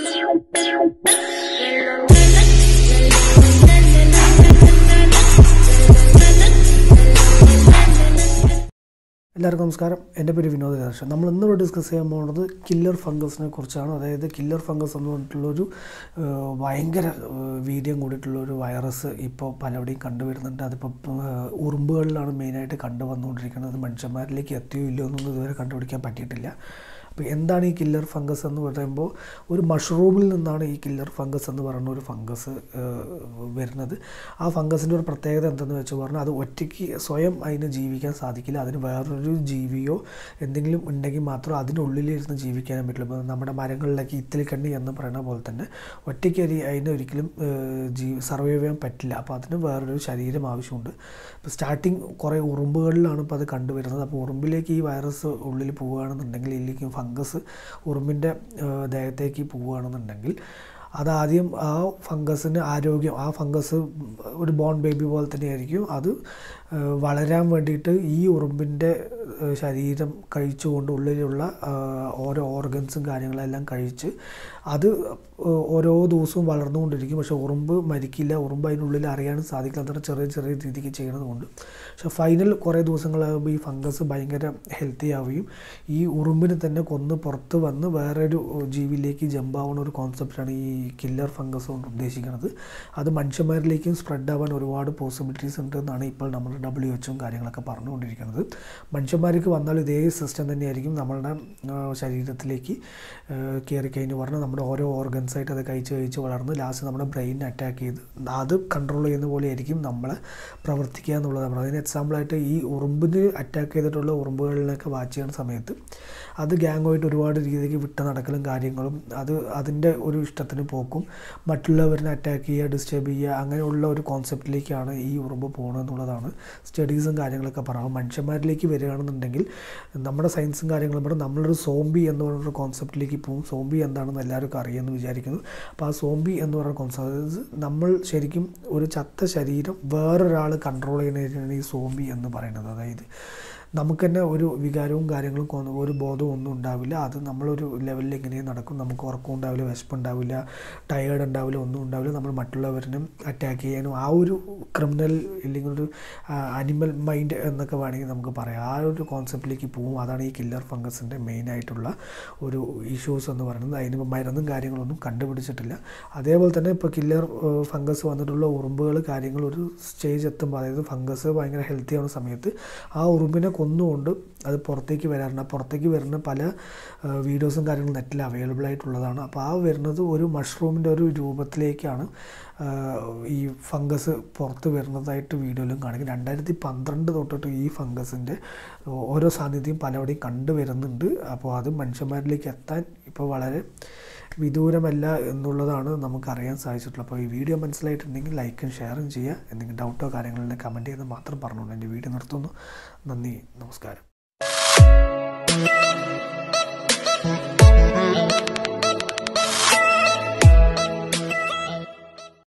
എല്ലാവർക്കും നമസ്കാരം എൻ്റെ പേര് വിനോദ രാജേഷ് നമ്മൾ ഇന്നിവിടെ ഡിസ്കസ് ചെയ്യാൻ പോകുന്നത് കില്ലർ ഫംഗസിനെ കുറിച്ചാണ് അതായത് കില്ലർ ഫംഗസ് എന്ന് പറഞ്ഞിട്ടുള്ളൊരു ഏഹ്, ഭയങ്കര ഏഹ്, വീര്യം കൂടിയിട്ടുള്ള ഒരു വൈറസ് ഇപ്പോൾ പലവിടെയും കണ്ടുവരുന്നുണ്ട് അതിപ്പോൾ ഏഹ്, ഉറുമ്പുകളിലാണ് മെയിനായിട്ട് കണ്ടുവന്നുകൊണ്ടിരിക്കുന്നത് മനുഷ്യന്മാരിലേക്ക് എത്തിയോ ഇല്ലയോ എന്നൊന്നും ഇതുവരെ കണ്ടുപിടിക്കാൻ പറ്റിയിട്ടില്ല അപ്പോൾ എന്താണ് ഈ കില്ലർ ഫംഗസ് എന്ന് പറയുമ്പോൾ ഒരു മഷ്റൂമിൽ നിന്നാണ് ഈ കില്ലർ ഫംഗസ് എന്ന് പറയുന്ന ഒരു ഫംഗസ് വരുന്നത് ആ ഫംഗസിൻ്റെ ഒരു പ്രത്യേകത എന്തെന്ന് വെച്ച് പറഞ്ഞാൽ അത് ഒറ്റയ്ക്ക് സ്വയം അതിന് ജീവിക്കാൻ സാധിക്കില്ല അതിന് വേറൊരു ജീവിയോ എന്തെങ്കിലും ഉണ്ടെങ്കിൽ മാത്രം അതിനുള്ളിലിരുന്ന് ജീവിക്കാനും പറ്റുള്ളൂ ഇപ്പോൾ നമ്മുടെ മരങ്ങളിലേക്ക് ഇത്തിലിക്കണ്ണി എന്ന് പറയുന്ന പോലെ തന്നെ ഒറ്റയ്ക്ക് അരി അതിന് ഒരിക്കലും ഏഹ്, ജീ സർവൈവ് ചെയ്യാൻ പറ്റില്ല അപ്പോൾ അതിന് വേറൊരു ശരീരം ആവശ്യമുണ്ട് ഇപ്പോൾ സ്റ്റാർട്ടിങ് കുറേ ഉറുമ്പുകളിലാണ് ഇപ്പോൾ അത് കണ്ടുവരുന്നത് അപ്പോൾ ഉറുമ്പിലേക്ക് ഈ വൈറസ് ഉള്ളിൽ പോവുകയാണെന്നുണ്ടെങ്കിൽ ഇതിലേക്ക് ഫംഗസ് ഉറുമ്പിൻ്റെ ഏഹ്, ദേഹത്തേക്ക് പോവുകയാണെന്നുണ്ടെങ്കിൽ അതാദ്യം ആ ഫംഗസിന് ആരോഗ്യം ആ ഫംഗസ് ഒരു ബോൺ ബേബി പോലെ തന്നെയായിരിക്കും അത് ഏഹ്, വളരാൻ വേണ്ടിയിട്ട് ഈ ഉറുമ്പിൻ്റെ ഏഹ്, ശരീരം കഴിച്ചുകൊണ്ട് ഉള്ളിലുള്ള ഏഹ്, ഓരോ ഓർഗൻസും കാര്യങ്ങളെല്ലാം കഴിച്ച് അത് ഏഹ്, ഓരോ ദിവസവും വളർന്നുകൊണ്ടിരിക്കും പക്ഷേ ഉറുമ്പ് മരിക്കില്ല ഉറുമ്പ് അതിനുള്ളിൽ അറിയാനും സാധിക്കില്ല അത്ര ചെറിയ ചെറിയ രീതിക്ക് ചെയ്യണതുകൊണ്ട് പക്ഷേ ഫൈനൽ കുറേ ദിവസങ്ങളാകുമ്പോൾ ഈ ഫംഗസ് ഭയങ്കര ഹെൽത്തി ആവുകയും ഈ ഉറുമ്പിനെ തന്നെ കൊന്ന് പുറത്ത് വന്ന് വേറൊരു ജീവിയിലേക്ക് ജമ്പ് ആവുന്ന ഒരു കോൺസെപ്റ്റാണ് ഈ കില്ലർ ഫംഗസ് കൊണ്ട് ഉദ്ദേശിക്കുന്നത് അത് മനുഷ്യന്മാരിലേക്കും സ്പ്രെഡ് ആവാൻ ഒരുപാട് പോസിബിലിറ്റീസ് ഉണ്ട് എന്നാണ് ഇപ്പോൾ നമ്മൾ ഡബ്ല്യു എച്ചും കാര്യങ്ങളൊക്കെ പറഞ്ഞുകൊണ്ടിരിക്കുന്നത് മനുഷ്യന്മാർക്ക് വന്നാൽ ഇതേ സിസ്റ്റം തന്നെയായിരിക്കും നമ്മളുടെ ആ, ശരീരത്തിലേക്ക് കയറി കഴിഞ്ഞ് പറഞ്ഞാൽ നമ്മുടെ ഓരോ ഓർഗൻസ് ആയിട്ട് അത് കഴിച്ച് കഴിച്ച് വളർന്ന് ലാസ്റ്റ് നമ്മുടെ ബ്രെയിനിനെ അറ്റാക്ക് ചെയ്ത് അത് കൺട്രോൾ ചെയ്യുന്ന പോലെ ആയിരിക്കും നമ്മളെ പ്രവർത്തിക്കുക എന്നുള്ളതാണ് പറയുന്നത് അതിന് എക്സാമ്പിളായിട്ട് ഈ ഉറുമ്പിന് അറ്റാക്ക് ചെയ്തിട്ടുള്ള ഉറുമ്പുകളിലൊക്കെ വാച്ച് ചെയ്യുന്ന സമയത്ത് അത് ഗ്യാങ്ങുമായിട്ട് ഒരുപാട് രീതിക്ക് വിട്ട നടക്കലും കാര്യങ്ങളും അത് അതിൻ്റെ ഒരു ഇഷ്ടത്തിന് പോക്കും മറ്റുള്ളവരിനെ അറ്റാക്ക് ചെയ്യുക ഡിസ്റ്റർബ് ചെയ്യുക അങ്ങനെയുള്ള ഒരു കോൺസെപ്റ്റിലേക്കാണ് ഈ ഉറുമ്പ് പോകുന്നത് എന്നുള്ളതാണ് സ്റ്റഡീസും കാര്യങ്ങളൊക്കെ പറയാം മനുഷ്യന്മാരിലേക്ക് വരികയാണെന്നുണ്ടെങ്കിൽ നമ്മുടെ സയൻസും കാര്യങ്ങളും പറഞ്ഞാൽ നമ്മളൊരു സോംബി എന്ന് പറയുന്ന കോൺസെപ്റ്റിലേക്ക് പോകും സോംബി എന്താണെന്ന് എല്ലാവർക്കും അറിയാമെന്ന് വിചാരിക്കുന്നു അപ്പോൾ ആ സോംബി എന്ന് പറയുന്ന കോൺസെപ്റ്റ് അതായത് നമ്മൾ ശരിക്കും ഒരു ചത്ത ശരീരം വേറൊരാൾ കൺട്രോൾ ചെയ്യുന്നതിനാണ് ഈ സോംബി എന്ന് പറയുന്നത് അതായത് നമുക്ക് തന്നെ ഒരു വികാരവും കാര്യങ്ങളും കൊ- ഒരു ബോധവും ഒന്നും ഉണ്ടാവില്ല അത് നമ്മളൊരു ലെവലിൽ എങ്ങനെ നടക്കും നമുക്ക് ഉറക്കം ഉണ്ടാവില്ല വിശപ്പുണ്ടാവില്ല ടയേർഡ് ഉണ്ടാവില്ല ഒന്നും ഉണ്ടാവില്ല നമ്മൾ മറ്റുള്ളവരിനും അറ്റാക്ക് ചെയ്യാനും ആ ഒരു ക്രിമിനൽ ഇല്ലെങ്കിൽ ഒരു അനിമൽ മൈൻഡ് എന്നൊക്കെ വേണമെങ്കിൽ നമുക്ക് പറയാം ആ ഒരു കോൺസെപ്റ്റിലേക്ക് പോകും അതാണ് ഈ കില്ലർ ഫംഗസിൻ്റെ മെയിൻ ആയിട്ടുള്ള ഒരു ഇഷ്യൂസ് എന്ന് പറയുന്നത് അതിന് മരുന്നും കാര്യങ്ങളൊന്നും കണ്ടുപിടിച്ചിട്ടില്ല അതേപോലെ തന്നെ ഇപ്പോൾ കില്ലർ ഫംഗസ് വന്നിട്ടുള്ള ഉറുമ്പുകൾ കാര്യങ്ങൾ ഒരു സ്റ്റേജ് എത്തുമ്പോൾ അതായത് ഫംഗസ് ഭയങ്കര ഹെൽത്തി ആവുന്ന സമയത്ത് ആ ഉറുമ്പിനെ കൊന്നുകൊണ്ട് അത് പുറത്തേക്ക് വരാറുണ്ട് ആ പുറത്തേക്ക് വരുന്ന പല വീഡിയോസും കാര്യങ്ങളും നെറ്റിൽ അവൈലബിൾ ആയിട്ടുള്ളതാണ് അപ്പോൾ ആ വരുന്നത് ഒരു മഷ്റൂമിൻ്റെ ഒരു രൂപത്തിലേക്കാണ് ആ, ഈ ഫംഗസ് പുറത്ത് വരുന്നതായിട്ട് വീഡിയോയിലും കാണിക്കും രണ്ടായിരത്തി പന്ത്രണ്ട് തൊട്ടിട്ട് ഈ ഫംഗസിൻ്റെ ഓരോ സാന്നിധ്യം പലവിടെയും കണ്ടുവരുന്നുണ്ട് അപ്പോൾ അത് മനുഷ്യന്മാരിലേക്ക് എത്താൻ ഇപ്പോൾ വളരെ വിദൂരമല്ല എന്നുള്ളതാണ് നമുക്കറിയാൻ സാധിച്ചിട്ടുള്ളത് അപ്പോൾ ഈ വീഡിയോ മനസ്സിലായിട്ടുണ്ടെങ്കിൽ ലൈക്കും ഷെയറും ചെയ്യുക എന്തെങ്കിലും ഡൗട്ടോ കാര്യങ്ങളിലെ കമൻറ്റ് ചെയ്ത് മാത്രം പറഞ്ഞുകൊണ്ട് എൻ്റെ വീഡിയോ നിർത്തുന്നു നന്ദി നമസ്കാരം